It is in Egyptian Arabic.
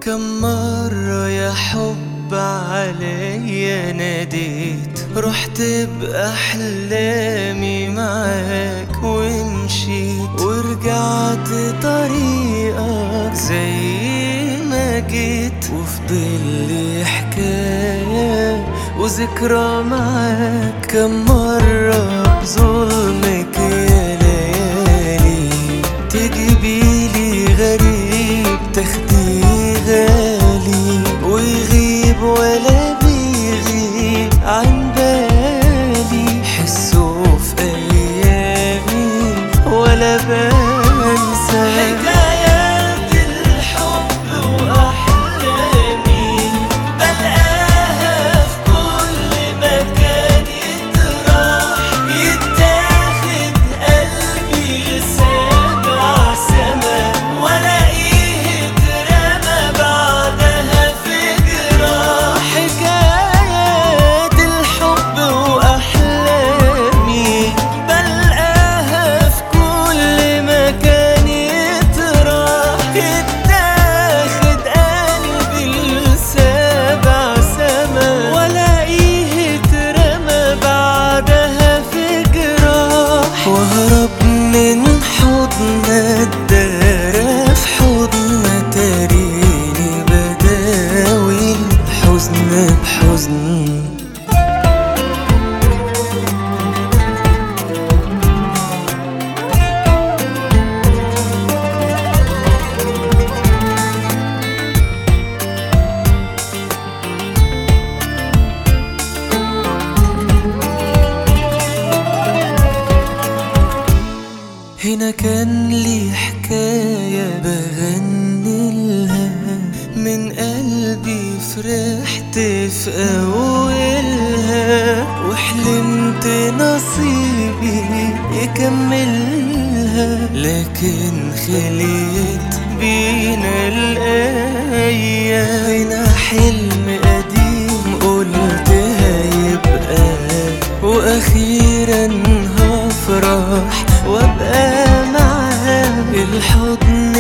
كم مرة يا حب عليا ناديت رحت بأحلامي معاك ومشيت ورجعت طريقك زي ما جيت وفضل لي حكاية وذكرى معاك كم مرة بظلمك يا ليالي تجيبيلي غريب تاخدي غالي ويغيب ولا بيغيب عن بالي حسه في ايامي ولا بنسى حكايات الحب واحلامي بلقاها في كل مكان يتراح يتاخد قلبي لسابع سما والاقيه اترمى بعدها في جراح حكايات الحب واحلامي بلقاها في كل مكان يتراح يتاخد قلبي لسابع سما والاقيه اترمى بعدها في جراح وهرب من حضن الدار في حضن تاريني بداوي الحزن بحزن هنا كان لي حكاية بغني لها من قلبي فرحت في أولها وحلمت نصيبي يكملها لكن خليت بينا الأيام هنا حلم قديم قلت هيبقى وأخيرا هفرح وابقى معاه الحضن